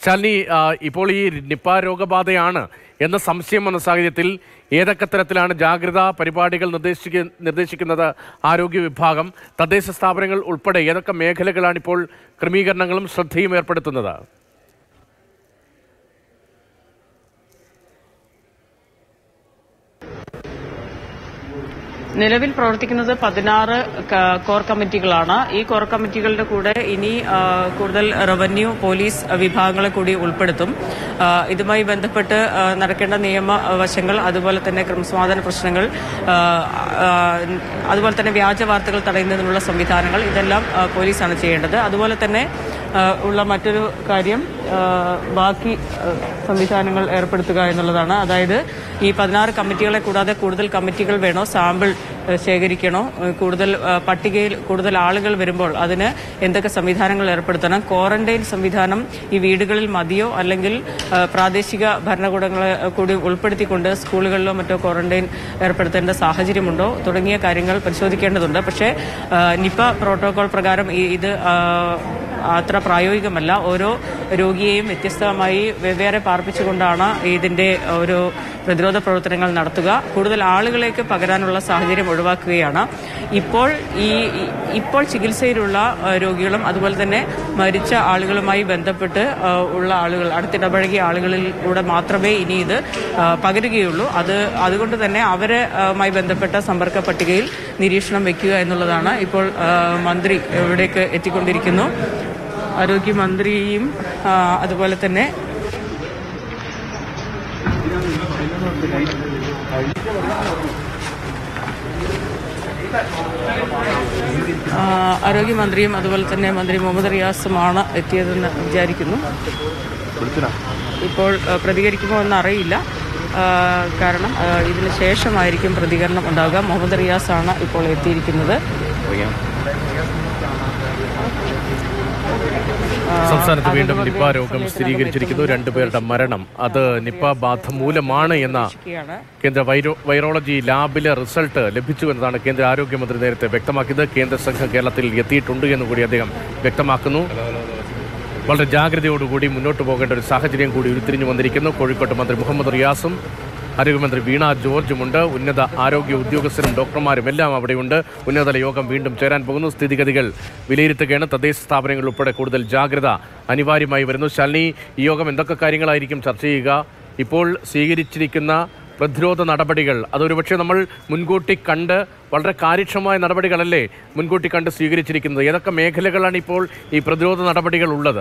ശാലിനി ആ, ഇപ്പോൾ ഈ നിപ്പ രോഗബാധയാണ് എന്ന സംശയം വന്ന സാഹചര്യത്തിൽ ഏതൊക്കെ തരത്തിലാണ് ജാഗ്രതാ പരിപാടികൾ നിർദ്ദേശിക്ക നിർദ്ദേശിക്കുന്നത് ആരോഗ്യ വിഭാഗം തദ്ദേശ സ്ഥാപനങ്ങൾ ഉൾപ്പെടെ ഏതൊക്കെ മേഖലകളാണ് ഇപ്പോൾ ക്രമീകരണങ്ങളും ശ്രദ്ധയും ഏർപ്പെടുത്തുന്നത് നിലവിൽ പ്രവർത്തിക്കുന്നത് പതിനാറ് ക- കോർ കമ്മിറ്റികളാണ് ഈ കോർ കമ്മിറ്റികളുടെ കൂടെ ഇനി ആ, കൂടുതൽ റവന്യൂ പോലീസ് വിഭാഗങ്ങളെ കൂടി ഉൾപ്പെടുത്തും ആ, ഇതുമായി ബന്ധപ്പെട്ട് ആ, നടക്കേണ്ട നിയമ വശങ്ങൾ അതുപോലെ തന്നെ ക്രമസമാധാന പ്രശ്നങ്ങൾ ആ, ആ, അതുപോലെ തന്നെ വ്യാജ വാർത്തകൾ തടയുന്നതിനുള്ള സംവിധാനങ്ങൾ ഇതെല്ലാം ആ, പോലീസാണ് ചെയ്യേണ്ടത് അതുപോലെ തന്നെ ആ, ഉള്ള മറ്റൊരു കാര്യം ആ, ബാക്കി ആ, സംവിധാനങ്ങൾ ഏർപ്പെടുത്തുക എന്നുള്ളതാണ് അതായത് ഈ പതിനാറ് കമ്മിറ്റികളെ കൂടാതെ കൂടുതൽ കമ്മിറ്റികൾ വേണോ സാമ്പിൾ ആ, ശേഖരിക്കണോ ആ, കൂടുതൽ ആ, പട്ടികയിൽ കൂടുതൽ ആളുകൾ വരുമ്പോൾ അതിന് എന്തൊക്കെ സംവിധാനങ്ങൾ ഏർപ്പെടുത്തണം ക്വാറന്റൈൻ സംവിധാനം ഈ വീടുകളിൽ മതിയോ അല്ലെങ്കിൽ ആ, പ്രാദേശിക ഭരണകൂടങ്ങളെ കൂടി ഉൾപ്പെടുത്തിക്കൊണ്ട് സ്കൂളുകളിലോ മറ്റോ ക്വാറന്റൈൻ ഏർപ്പെടുത്തേണ്ട സാഹചര്യമുണ്ടോ തുടങ്ങിയ കാര്യങ്ങൾ പരിശോധിക്കേണ്ടതുണ്ട് പക്ഷേ ആ, നിപ പ്രോട്ടോകോൾ പ്രകാരം ഈ- ഇത് ആ, അത്ര പ്രായോഗികമല്ല ഓരോ രോഗിയെയും വ്യത്യസ്തമായി വെവ്വേറെ പാർപ്പിച്ചുകൊണ്ടാണ് ഇതിന്റെ ഒരു പ്രതിരോധ പ്രവർത്തനങ്ങൾ നടത്തുക കൂടുതൽ ആളുകളേക്ക് പകരാനുള്ള സാഹചര്യം ഒഴിവാക്കുകയാണ് ഇപ്പോൾ ഈ ഈ- ഇപ്പോൾ ചികിത്സയിലുള്ള ആ, രോഗികളും അതുപോലെ തന്നെ മരിച്ച ആളുകളുമായി ബന്ധപ്പെട്ട് ആ, ഉള്ള ആളുകൾ അടുത്തിടപഴകിയ ആളുകളിലൂടെ മാത്രമേ ഇനി ഇത് ആ, പകരുകയുള്ളൂ അത് അതുകൊണ്ട് തന്നെ അവരെ ആ, മായി ബന്ധപ്പെട്ട സമ്പർക്ക പട്ടികയിൽ നിരീക്ഷണം വെക്കുക എന്നുള്ളതാണ് ഇപ്പോൾ ആ, മന്ത്രി ഇവിടേക്ക് എത്തിക്കൊണ്ടിരിക്കുന്നു ആരോഗ്യമന്ത്രിയും ആ, അതുപോലെ തന്നെ ആ, ആരോഗ്യമന്ത്രിയും അതുപോലെ തന്നെ മന്ത്രി മുഹമ്മദ് റിയാസുമാണ് എത്തിയതെന്ന് വിചാരിക്കുന്നു ഇപ്പോൾ ആ, പ്രതികരിക്കുമോ എന്ന് അറിയില്ല ആ, കാരണം ആ, ഇതിന് ശേഷമായിരിക്കും പ്രതികരണം ഉണ്ടാവുക മുഹമ്മദ് റിയാസാണ് ഇപ്പോൾ എത്തിയിരിക്കുന്നത് ആ, സംസ്ഥാനത്ത് വീണ്ടും അതുകൊണ്ട് നിപ്പ രോഗം സമയത്തിനകം സ്ഥിരീകരിച്ചിരിക്കുന്നു എത്തുമെന്ന് രണ്ടുപേരുടെ മരണം അത് നിപ്പ ബാധ മൂലമാണ് എന്ന പ്രതീക്ഷിക്കുകയാണ്. കേന്ദ്ര വൈറോ വൈറോളജി ലാബിലെ റിസൾട്ട് ലഭിച്ചു എന്നതാണ് കേന്ദ്ര ആരോഗ്യമന്ത്രി നേരത്തെ വ്യക്തമാക്കിയത് കേന്ദ്ര സംഘം കേരളത്തിൽ എത്തിയിട്ടുണ്ട് എന്ന് കൂടി അദ്ദേഹം വ്യക്തമാക്കുന്നു വളരെ ജാഗ്രതയോടുകൂടി മുന്നോട്ട് പോകേണ്ട ഒരു സാഹചര്യം കൂടി ഉരുത്തിരിഞ്ഞു വന്നിരിക്കുന്നു കോഴിക്കോട്ട് മന്ത്രി മുഹമ്മദ് റിയാസും ആരോഗ്യമന്ത്രി വീണ ജോർജുമുണ്ട് ഉന്നത ആരോഗ്യ ഉദ്യോഗസ്ഥരും ഡോക്ടർമാരും എല്ലാം അവിടെയുണ്ട് ഉന്നതതല യോഗം വീണ്ടും ചേരാൻ പോകുന്നു സ്ഥിതിഗതികൾ വിലയിരുത്തുകയാണ് തദ്ദേശ സ്ഥാപനങ്ങൾ ഉൾപ്പെടെ കൂടുതൽ ജാഗ്രത അനിവാര്യമായി വരുന്നു ശാലിനി ഈ യോഗം എന്തൊക്കെ കാര്യങ്ങളായിരിക്കും ചർച്ച ചെയ്യുക ഇപ്പോൾ സ്വീകരിച്ചിരിക്കുന്ന പ്രതിരോധ നടപടികൾ അതൊരുപക്ഷെ നമ്മൾ മുൻകൂട്ടി കണ്ട് വളരെ കാര്യക്ഷമമായ നടപടികളല്ലേ മുൻകൂട്ടി കണ്ട് സ്വീകരിച്ചിരിക്കുന്നത് ഏതൊക്കെ മേഖലകളാണ് ഇപ്പോൾ ഈ പ്രതിരോധ നടപടികൾ ഉള്ളത്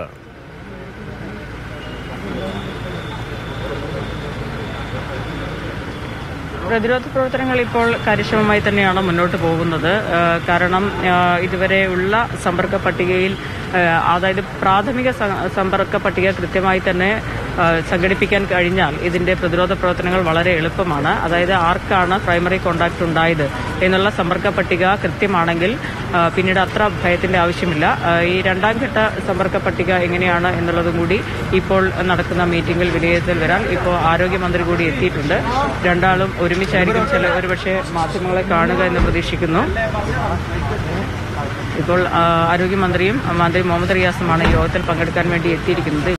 പ്രതിരോധ പ്രവർത്തനങ്ങൾ ഇപ്പോൾ കാര്യക്ഷമമായി തന്നെയാണ് മുന്നോട്ട് പോകുന്നത് ആ, കാരണം ആ, ഇതുവരെ ഉള്ള സമ്പർക്ക പട്ടികയിൽ ആ, അതായത് പ്രാഥമിക സ- സമ്പർക്ക പട്ടിക കൃത്യമായി തന്നെ ആ, സംഘടിപ്പിക്കാൻ കഴിഞ്ഞാൽ ഇതിന്റെ പ്രതിരോധ പ്രവർത്തനങ്ങൾ വളരെ എളുപ്പമാണ് അതായത് ആർക്കാണ് പ്രൈമറി കോണ്ടാക്ട് ഉണ്ടായത് എന്നുള്ള സമ്പർക്ക പട്ടിക കൃത്യമാണെങ്കിൽ ആ, പിന്നീട് അത്ര ഭയത്തിന്റെ ആവശ്യമില്ല ആ, ഈ രണ്ടാം ഘട്ട സമ്പർക്ക പട്ടിക എങ്ങനെയാണ് എന്നുള്ളതും കൂടി ഇപ്പോൾ നടക്കുന്ന മീറ്റിംഗിൽ വിലയിരുത്തൽ വരാൻ ഇപ്പോൾ ആരോഗ്യമന്ത്രി കൂടി എത്തിയിട്ടുണ്ട് രണ്ടാളും ഒരുമിച്ചായിരിക്കും ചില ഒരുപക്ഷെ മാധ്യമങ്ങളെ കാണുക എന്ന് പ്രതീക്ഷിക്കുന്നു ഇപ്പോൾ ആ, ആരോഗ്യമന്ത്രിയും മന്ത്രി മുഹമ്മദ് റിയാസുമാണ് ഈ യോഗത്തിൽ പങ്കെടുക്കാൻ വേണ്ടി എത്തിയിരിക്കുന്നത്